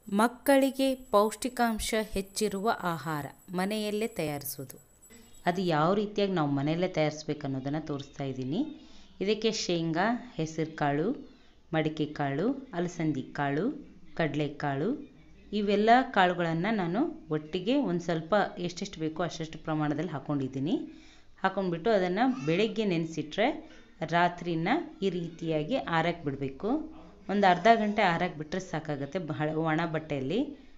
ಮಕ್ಕಳಿಗೆ ಪೌಷ್ಟಿಕಾಂಶ ಹೆಚ್ಚಿರುವ ಆಹಾರ ಮನೆಯಲ್ಲೇ ತಯಾರಿಸೋದು ಅದು ಯಾವ ರೀತಿಯಾಗಿ ನಾವು ಮನೆಯಲ್ಲೇ ತಯಾರಿಸ್ಬೇಕು ಅನ್ನೋದನ್ನು ತೋರಿಸ್ತಾ ಇದ್ದೀನಿ ಇದಕ್ಕೆ ಶೇಂಗಾ ಹೆಸರು ಕಾಳು ಮಡಿಕೆ ಕಾಳು ಅಲಸಂದಿ ಕಾಳು ಕಡಲೆಕಾಳು ಇವೆಲ್ಲ ಕಾಳುಗಳನ್ನು ನಾನು ಒಟ್ಟಿಗೆ ಒಂದು ಸ್ವಲ್ಪ ಎಷ್ಟೆಷ್ಟು ಬೇಕೋ ಅಷ್ಟೆಷ್ಟು ಪ್ರಮಾಣದಲ್ಲಿ ಹಾಕ್ಕೊಂಡಿದ್ದೀನಿ ಹಾಕ್ಕೊಂಡ್ಬಿಟ್ಟು ಅದನ್ನು ಬೆಳಗ್ಗೆ ನೆನೆಸಿಟ್ರೆ ರಾತ್ರಿನ ಈ ರೀತಿಯಾಗಿ ಆರಕ್ಕೆ ಬಿಡಬೇಕು ಒಂದು ಅರ್ಧ ಗಂಟೆ ಆರಕ್ಕೆ ಬಿಟ್ಟರೆ ಸಾಕಾಗುತ್ತೆ ಬಹಳ ಒಣ ಬಟ್ಟೆಯಲ್ಲಿ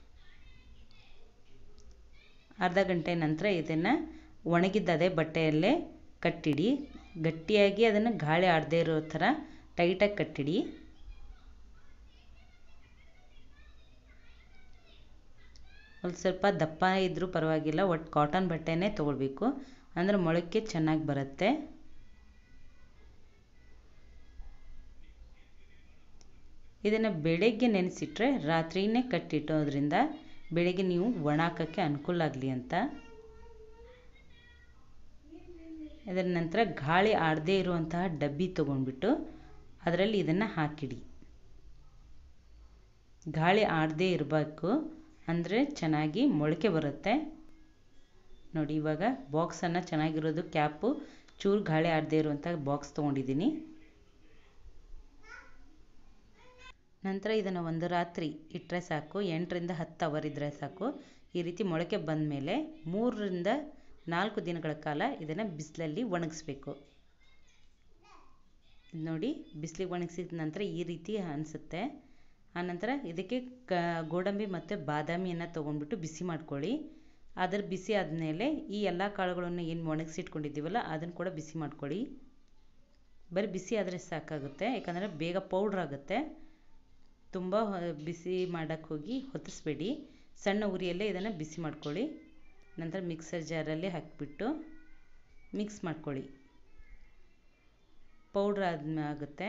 ಅರ್ಧ ಗಂಟೆ ನಂತರ ಇದನ್ನು ಒಣಗಿದ್ದ ಅದೇ ಬಟ್ಟೆಯಲ್ಲೇ ಕಟ್ಟಿಡಿ ಗಟ್ಟಿಯಾಗಿ ಅದನ್ನು ಗಾಳಿ ಆಡದೇ ಇರೋ ಥರ ಟೈಟಾಗಿ ಕಟ್ಟಿಡಿ ಒಂದು ಸ್ವಲ್ಪ ದಪ್ಪ ಇದ್ದರೂ ಪರವಾಗಿಲ್ಲ ಒಟ್ಟು ಕಾಟನ್ ಬಟ್ಟೆನೇ ತೊಗೊಳ್ಬೇಕು ಅಂದರೆ ಮೊಳಕೆ ಚೆನ್ನಾಗಿ ಬರುತ್ತೆ ಇದನ್ನು ಬೆಳಗ್ಗೆ ನೆನೆಸಿಟ್ರೆ ರಾತ್ರಿನೇ ಕಟ್ಟಿಟ್ಟೋದ್ರಿಂದ ಬೆಳಗ್ಗೆ ನೀವು ಒಣಾಕೋಕ್ಕೆ ಅನುಕೂಲ ಆಗಲಿ ಅಂತ ಇದರ ನಂತರ ಗಾಳಿ ಆಡದೇ ಇರುವಂತಹ ಡಬ್ಬಿ ತೊಗೊಂಡ್ಬಿಟ್ಟು ಅದರಲ್ಲಿ ಇದನ್ನು ಹಾಕಿಡಿ ಗಾಳಿ ಆಡದೇ ಇರಬೇಕು ಅಂದರೆ ಚೆನ್ನಾಗಿ ಮೊಳಕೆ ಬರುತ್ತೆ ನೋಡಿ ಇವಾಗ ಬಾಕ್ಸನ್ನು ಚೆನ್ನಾಗಿರೋದು ಕ್ಯಾಪು ಚೂರು ಗಾಳಿ ಆಡದೇ ಇರುವಂಥ ಬಾಕ್ಸ್ ತೊಗೊಂಡಿದ್ದೀನಿ ನಂತರ ಇದನ್ನು ಒಂದು ರಾತ್ರಿ ಇಟ್ಟರೆ ಸಾಕು ಎಂಟರಿಂದ ಹತ್ತು ಅವರ್ ಇದ್ದರೆ ಸಾಕು ಈ ರೀತಿ ಮೊಳಕೆ ಬಂದ ಮೇಲೆ ಮೂರರಿಂದ ನಾಲ್ಕು ದಿನಗಳ ಕಾಲ ಇದನ್ನು ಬಿಸಿಲಲ್ಲಿ ಒಣಗಿಸ್ಬೇಕು ನೋಡಿ ಬಿಸಿಲಿಗೆ ಒಣಗಿಸಿದ ನಂತರ ಈ ರೀತಿ ಅನಿಸುತ್ತೆ ಆನಂತರ ಇದಕ್ಕೆ ಕ ಗೋಡಂಬಿ ಮತ್ತು ಬಾದಾಮಿಯನ್ನು ತೊಗೊಂಡ್ಬಿಟ್ಟು ಬಿಸಿ ಮಾಡ್ಕೊಳ್ಳಿ ಅದರ ಬಿಸಿ ಆದಮೇಲೆ ಈ ಎಲ್ಲ ಕಾಳುಗಳನ್ನು ಏನು ಒಣಗಿಸಿಟ್ಕೊಂಡಿದ್ದೀವಲ್ಲ ಅದನ್ನು ಕೂಡ ಬಿಸಿ ಮಾಡ್ಕೊಳ್ಳಿ ಬರೀ ಬಿಸಿ ಆದರೆ ಸಾಕಾಗುತ್ತೆ ಯಾಕಂದರೆ ಬೇಗ ಪೌಡ್ರ್ ಆಗುತ್ತೆ ತುಂಬ ಬಿಸಿ ಮಾಡೋಕ್ಕೆ ಹೋಗಿ ಹೊತ್ತಿಸ್ಬೇಡಿ ಸಣ್ಣ ಉರಿಯಲ್ಲೇ ಇದನ್ನು ಬಿಸಿ ಮಾಡ್ಕೊಳ್ಳಿ ನಂತರ ಮಿಕ್ಸರ್ ಜಾರಲ್ಲಿ ಹಾಕಿಬಿಟ್ಟು ಮಿಕ್ಸ್ ಮಾಡ್ಕೊಳ್ಳಿ ಪೌಡ್ರ್ ಆದ ಆಗುತ್ತೆ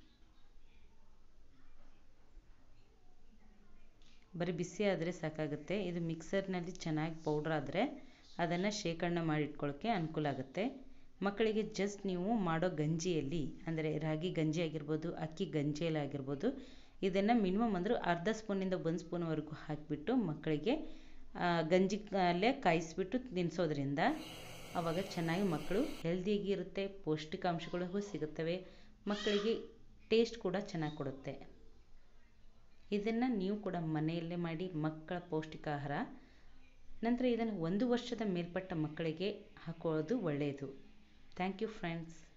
ಬರೀ ಬಿಸಿ ಆದರೆ ಸಾಕಾಗುತ್ತೆ ಇದು ಮಿಕ್ಸರ್ನಲ್ಲಿ ಚೆನ್ನಾಗಿ ಪೌಡ್ರ್ ಆದರೆ ಅದನ್ನು ಶೇಖರಣೆ ಮಾಡಿಟ್ಕೊಳ್ಳೋಕ್ಕೆ ಅನುಕೂಲ ಆಗುತ್ತೆ ಮಕ್ಕಳಿಗೆ ಜಸ್ಟ್ ನೀವು ಮಾಡೋ ಗಂಜಿಯಲ್ಲಿ ಅಂದರೆ ರಾಗಿ ಗಂಜಿ ಆಗಿರ್ಬೋದು ಅಕ್ಕಿ ಗಂಜಿಯಲ್ಲಿ ಆಗಿರ್ಬೋದು ಇದನ್ನು ಮಿನಿಮಮ್ ಅಂದರೂ ಅರ್ಧ ಸ್ಪೂನಿಂದ ಒಂದು ಸ್ಪೂನ್ವರೆಗೂ ಹಾಕಿಬಿಟ್ಟು ಮಕ್ಕಳಿಗೆ ಗಂಜಿ ಅಲ್ಲೇ ಕಾಯಿಸಿಬಿಟ್ಟು ತಿನ್ನಿಸೋದ್ರಿಂದ ಆವಾಗ ಚೆನ್ನಾಗಿ ಮಕ್ಕಳು ಹೆಲ್ದಿಯಾಗಿ ಇರುತ್ತೆ ಪೌಷ್ಟಿಕಾಂಶಗಳಿಗೂ ಸಿಗುತ್ತವೆ ಮಕ್ಕಳಿಗೆ ಟೇಸ್ಟ್ ಕೂಡ ಚೆನ್ನಾಗಿ ಕೊಡುತ್ತೆ ಇದನ್ನು ನೀವು ಕೂಡ ಮನೆಯಲ್ಲೇ ಮಾಡಿ ಮಕ್ಕಳ ಪೌಷ್ಟಿಕ ಆಹಾರ ನಂತರ ಇದನ್ನು ಒಂದು ವರ್ಷದ ಮೇಲ್ಪಟ್ಟ ಮಕ್ಕಳಿಗೆ ಹಾಕೊಳ್ಳೋದು ಒಳ್ಳೆಯದು ಥ್ಯಾಂಕ್ ಯು ಫ್ರೆಂಡ್ಸ್